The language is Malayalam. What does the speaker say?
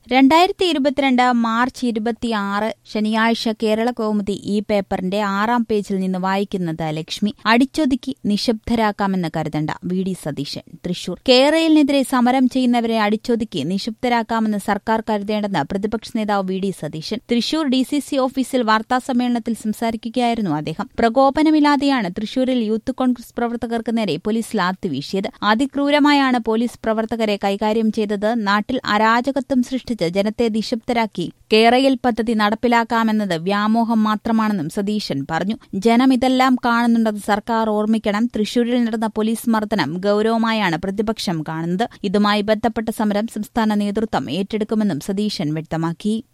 രണ്ടായിരത്തി ഇരുപത്തിരണ്ട് മാർച്ച് ഇരുപത്തിയാറ് ശനിയാഴ്ച കേരള കൗമുദി ഈ പേപ്പറിന്റെ ആറാം പേജിൽ നിന്ന് വായിക്കുന്നത് ലക്ഷ്മി അടിച്ചൊതുക്കി നിശബ്ദരാക്കാമെന്ന് കരുതണ്ട വി ഡി സതീശൻ തൃശൂർ കേരളിനെതിരെ സമരം ചെയ്യുന്നവരെ അടിച്ചൊതുക്കി നിശബ്ദരാക്കാമെന്ന് സർക്കാർ കരുതേണ്ടെന്ന് പ്രതിപക്ഷ നേതാവ് V D Satheesan Thrissur D C C ഓഫീസിൽ വാർത്താസമ്മേളനത്തിൽ സംസാരിക്കുകയായിരുന്നു അദ്ദേഹം പ്രകോപനമില്ലാതെയാണ് തൃശൂരിൽ യൂത്ത് കോൺഗ്രസ് പ്രവർത്തകർക്ക് നേരെ പോലീസ് ലാത്തി വീശിയത് അതിക്രൂരമായാണ് പോലീസ് പ്രവർത്തകരെ കൈകാര്യം ചെയ്തത് നാട്ടിൽ അരാജകത്വം സൃഷ്ടിച്ച് ജനത്തെ നിശബ്ദരാക്കി കേരയിൽ പദ്ധതി നടപ്പിലാക്കാമെന്നത് വ്യാമോഹം മാത്രമാണെന്നും സതീശൻ പറഞ്ഞു ജനം ഇതെല്ലാം കാണുന്നുണ്ടെന്ന് സർക്കാർ ഓർമ്മിക്കണം തൃശൂരിൽ നടന്ന പോലീസ് മർദ്ദനം ഗൌരവമായാണ് പ്രതിപക്ഷം കാണുന്നത് ഇതുമായി ബന്ധപ്പെട്ട സമരം സംസ്ഥാന നേതൃത്വം ഏറ്റെടുക്കുമെന്നും സതീശൻ വ്യക്തമാക്കി